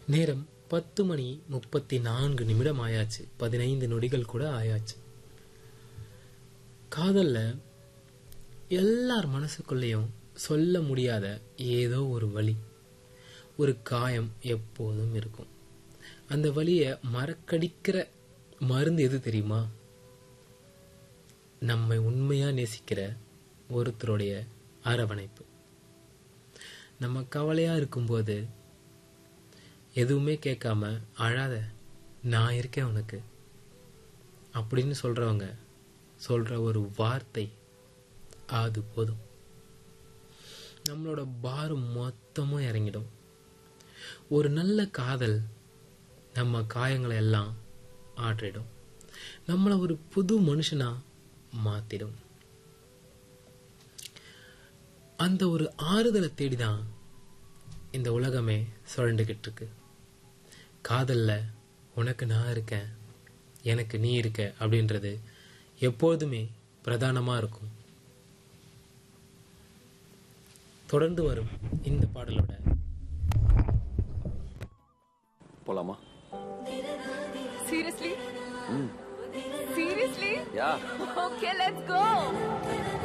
நேரம் பத்து மணி முப்பத்தி நான்கு நிமிடம் ஆயாச்சு பதினைந்து நொடிகள் கூட ஆயாச்சு காதல்ல எல்லார் மனசுக்குள்ளேயும் சொல்ல முடியாத ஏதோ ஒரு வலி ஒரு காயம் எப்போதும் இருக்கும் அந்த வலியை மறக்கடிக்கிற மருந்து எது தெரியுமா நம்மை உண்மையா நேசிக்கிற ஒருத்தருடைய அரவணைப்பு நம்ம கவலையா இருக்கும்போது எதுவுமே கேட்காம அழாத நான் இருக்கேன் உனக்கு அப்படின்னு சொல்றவங்க சொல்ற ஒரு வார்த்தை அது போதும் நம்மளோட பாரம் மொத்தமும் இறங்கிடும் ஒரு நல்ல காதல் நம்ம காயங்களை எல்லாம் ஆற்றிடும் நம்மளை ஒரு புது மனுஷனா மாத்திடும் அந்த ஒரு ஆறுதலை தேடிதான் இந்த உலகமே சுழண்டுகிட்டு இருக்கு காதல்ல உனக்கு நான் இருக்கேன் எனக்கு நீ இருக்க அப்படின்றது எப்பொழுதுமே பிரதானமா இருக்கும் தொடர்ந்து வரும் இந்த பாடலோட போலாமா Seriously? Seriously? Yeah Okay, let's go.